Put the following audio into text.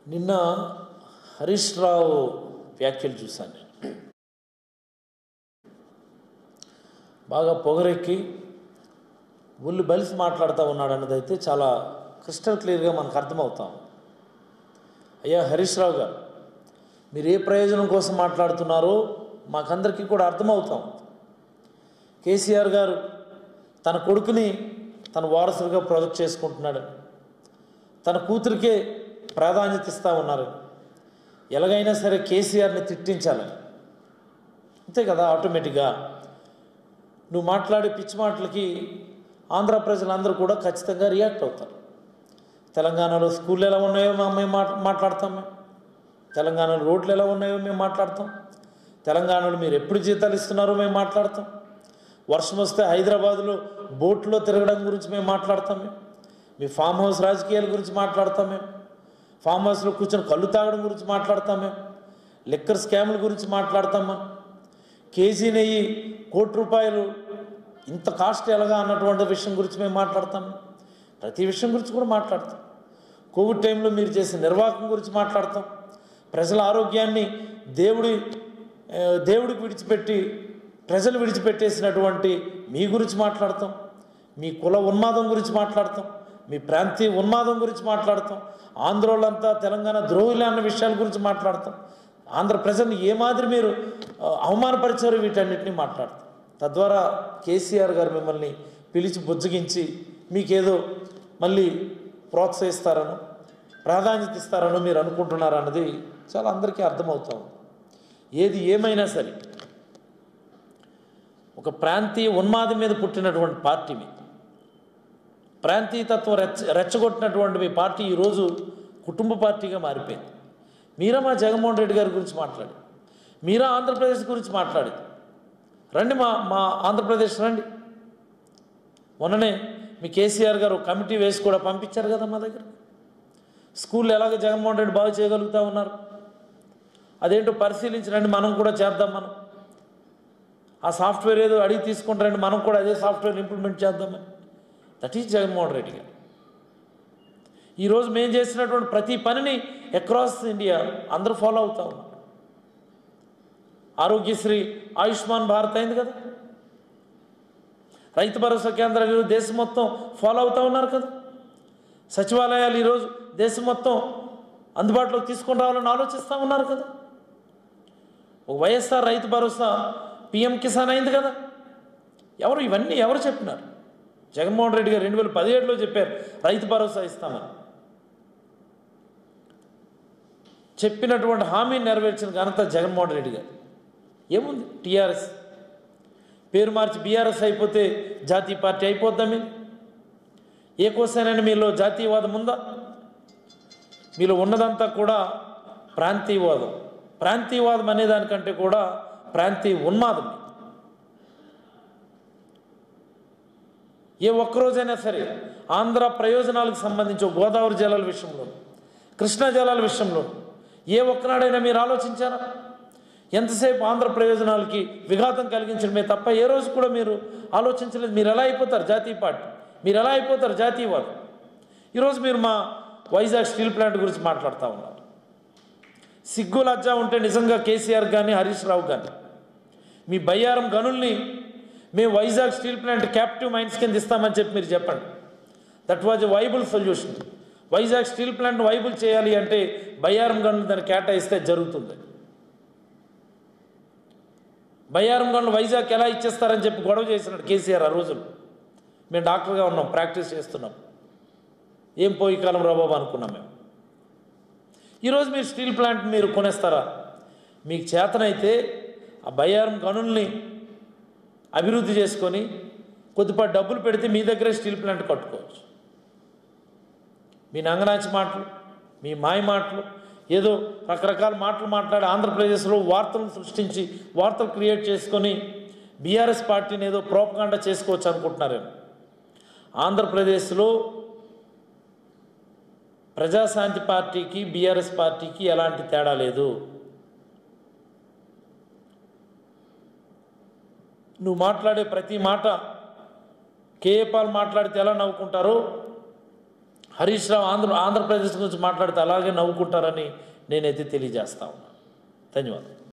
నిన్న హరీష్ రావు వ్యాఖ్యలు చూశాను నేను బాగా పొగరెక్కి ఒళ్ళు బలిసి మాట్లాడుతూ ఉన్నాడు అన్నది అయితే చాలా క్రిస్టల్ క్లియర్గా మనకు అర్థమవుతాం అయ్యా హరీష్ రావు గారు మీరు ఏ ప్రయోజనం కోసం మాట్లాడుతున్నారో మాకందరికీ కూడా అర్థమవుతాం కేసీఆర్ గారు తన కొడుకుని తన వారసుడిగా ప్రొజెక్ట్ చేసుకుంటున్నాడు తన కూతురికే ప్రాధాన్యత ఇస్తూ ఉన్నారు ఎలాగైనా సరే కేసీఆర్ని తిట్టించాలని అంతే కదా ఆటోమేటిక్గా నువ్వు మాట్లాడే పిచ్చి మాటలకి ఆంధ్ర ప్రజలందరూ కూడా ఖచ్చితంగా రియాక్ట్ అవుతారు తెలంగాణలో స్కూళ్ళు ఎలా ఉన్నాయో మా మేము మాట మాట్లాడతాం మేము తెలంగాణలో రోడ్లు ఎలా ఉన్నాయో మేము మాట్లాడతాం తెలంగాణలో మీరు ఎప్పుడు జీతాలు ఇస్తున్నారో మేము మాట్లాడతాం వర్షం వస్తే హైదరాబాద్లో బోట్లో తిరగడం గురించి మేము మాట్లాడతాం మేము మీ ఫామ్ హౌస్ రాజకీయాల గురించి మాట్లాడతాం మేము ఫామ్ హౌస్లో కూర్చొని కళ్ళు తాగడం గురించి మాట్లాడతాం మేము లిక్కర్ స్కాముల గురించి మాట్లాడతాం మనం కేజీ నెయ్యి కోటి రూపాయలు ఇంత కాస్ట్ ఎలాగా అన్నటువంటి విషయం గురించి మేము మాట్లాడతాం ప్రతి విషయం గురించి కూడా మాట్లాడతాం కోవిడ్ టైంలో మీరు చేసిన నిర్వాహకం గురించి మాట్లాడతాం ప్రజల ఆరోగ్యాన్ని దేవుడి ఆ, దేవుడికి విడిచిపెట్టి ప్రజలు విడిచిపెట్టేసినటువంటి మీ గురించి మాట్లాడతాం మీ కుల ఉన్మాదం గురించి మాట్లాడతాం మీ ప్రాంతీయ ఉన్మాదం గురించి మాట్లాడతాం ఆంధ్రోళ్ళంతా తెలంగాణ ద్రోహులు అన్న విషయాల గురించి మాట్లాడతాం ఆంధ్ర ప్రజల్ని ఏ మాదిరి మీరు ఆ, అవమానపరిచారో వీటన్నిటిని మాట్లాడతాం తద్వారా కేసీఆర్ గారు మిమ్మల్ని పిలిచి బుజ్జగించి మీకేదో మళ్ళీ ప్రోత్సహిస్తారనో ప్రాధాన్యత ఇస్తారనో మీరు అనుకుంటున్నారు అన్నది చాలా అందరికీ అర్థమవుతా ఉంది ఏది ఏమైనా సరే ఒక ప్రాంతీయ ఉన్మాదం మీద పుట్టినటువంటి పార్టీ మీ ప్రాంతీయతత్వం రెచ్చ రెచ్చగొట్టినటువంటి మీ పార్టీ ఈరోజు కుటుంబ పార్టీగా మారిపోయింది మీరా మా జగన్మోహన్ రెడ్డి గారి గురించి మాట్లాడి మీరా ఆంధ్రప్రదేశ్ గురించి మాట్లాడేది రండి మా మా ఆంధ్రప్రదేశ్ రండి మొన్ననే మీ కేసీఆర్ గారు ఒక కమిటీ వేసి కూడా పంపించారు కదా మా దగ్గర స్కూల్ ఎలాగ జగన్మోహన్ రెడ్డి బాగు చేయగలుగుతా ఉన్నారు అదేంటో పరిశీలించరండి మనం కూడా చేద్దాం మనం ఆ సాఫ్ట్వేర్ ఏదో అడిగి తీసుకుంటారండి మనం కూడా అదే సాఫ్ట్వేర్ ఇంప్లిమెంట్ చేద్దామని దట్ ఈజ్ జగన్మోహన్ రెడ్డి గారు ఈరోజు మేము చేసినటువంటి ప్రతి పనిని అక్రాస్ ఇండియా అందరూ ఫాలో అవుతా ఉన్నారు ఆరోగ్యశ్రీ ఆయుష్మాన్ భారత్ అయింది కదా రైతు భరోసా కేంద్రాలు ఈరోజు దేశం మొత్తం ఫాలో అవుతూ ఉన్నారు కదా సచివాలయాలు ఈరోజు దేశం మొత్తం అందుబాటులోకి తీసుకొని రావాలని ఆలోచిస్తూ ఉన్నారు కదా ఒక వైఎస్ఆర్ రైతు భరోసా పిఎం కిసాన్ అయింది కదా ఎవరు ఇవన్నీ ఎవరు చెప్పినారు జగన్మోహన్ రెడ్డి గారు రెండు వేల పదిహేడులో చెప్పారు రైతు భరోసా ఇస్తామని చెప్పినటువంటి హామీని నెరవేర్చిన ఘనత జగన్మోహన్ రెడ్డి గారు ఏముంది టీఆర్ఎస్ పేరు మార్చి బీఆర్ఎస్ అయిపోతే జాతీయ పార్టీ అయిపోద్దాం మీరు ఏ కోసమైనా మీలో జాతీయవాదం ఉందా మీలో ఉన్నదంతా కూడా ప్రాంతీయవాదం ప్రాంతీయవాదం అనే దానికంటే కూడా ప్రాంతీయ ఉన్మాదం ఏ ఒక్కరోజైనా సరే ఆంధ్ర ప్రయోజనాలకు సంబంధించి ఒక గోదావరి జలాల విషయంలో కృష్ణా జలాల విషయంలో ఏ ఒక్కనాడైనా మీరు ఆలోచించారా ఎంతసేపు ఆంధ్ర ప్రయోజనాలకి విఘాతం కలిగించడమే తప్ప ఏ రోజు కూడా మీరు ఆలోచించలేదు మీరు ఎలా అయిపోతారు జాతీయ పార్టీ మీరు ఎలా అయిపోతారు జాతీయవాదం ఈరోజు మీరు మా వైజాగ్ స్టీల్ ప్లాంట్ గురించి మాట్లాడుతూ ఉన్నారు సిగ్గు లజ్జ ఉంటే నిజంగా కేసీఆర్ కానీ హరీష్ రావు కానీ మీ బయ్యారం గనుల్ని మేము Vizag steel plant captive mines కింద ఇస్తామని చెప్పి మీరు చెప్పండి that was a viable solution Vizag steel plant viable చేయాలి అంటే బయ్యారం గనులు దాన్ని కేటాయిస్తే జరుగుతుంది బయ్యారం గనులు వైజాగ్ ఎలా ఇచ్చేస్తారని చెప్పి గొడవ చేసినాడు కేసీఆర్ ఆ రోజులు మేము డాక్టర్గా ఉన్నాం ప్రాక్టీస్ చేస్తున్నాం ఏం పోయి కాలం రా బాబు అనుకున్నాం మేము ఈరోజు మీరు స్టీల్ ప్లాంట్ మీరు కొనేస్తారా మీకు చేతనైతే ఆ బయ్యారం గనుల్ని అభివృద్ధి చేసుకొని కొద్దిపాటి డబ్బులు పెడితే మీ దగ్గరే స్టీల్ ప్లాంట్ కట్టుకోవచ్చు మీ నంగనాచి మాటలు మీ మాయ మాటలు ఏదో రకరకాల మాటలు మాట్లాడి ఆంధ్రప్రదేశ్లో వార్తలను సృష్టించి వార్తలు క్రియేట్ చేసుకొని బీఆర్ఎస్ పార్టీని ఏదో ప్రోపకాండ చేసుకోవచ్చు అనుకుంటున్నారేమో ఆంధ్రప్రదేశ్లో ప్రజాశాంతి పార్టీకి బీఆర్ఎస్ పార్టీకి ఎలాంటి తేడా లేదు నువ్వు మాట్లాడే ప్రతి మాట కేఏపాల్ మాట్లాడితే ఎలా నవ్వుకుంటారో హరీష్ రావు ఆంధ్ర ఆంధ్రప్రదేశ్ గురించి మాట్లాడితే అలాగే నవ్వుకుంటారని నేనైతే తెలియజేస్తా ఉన్నాను ధన్యవాదాలు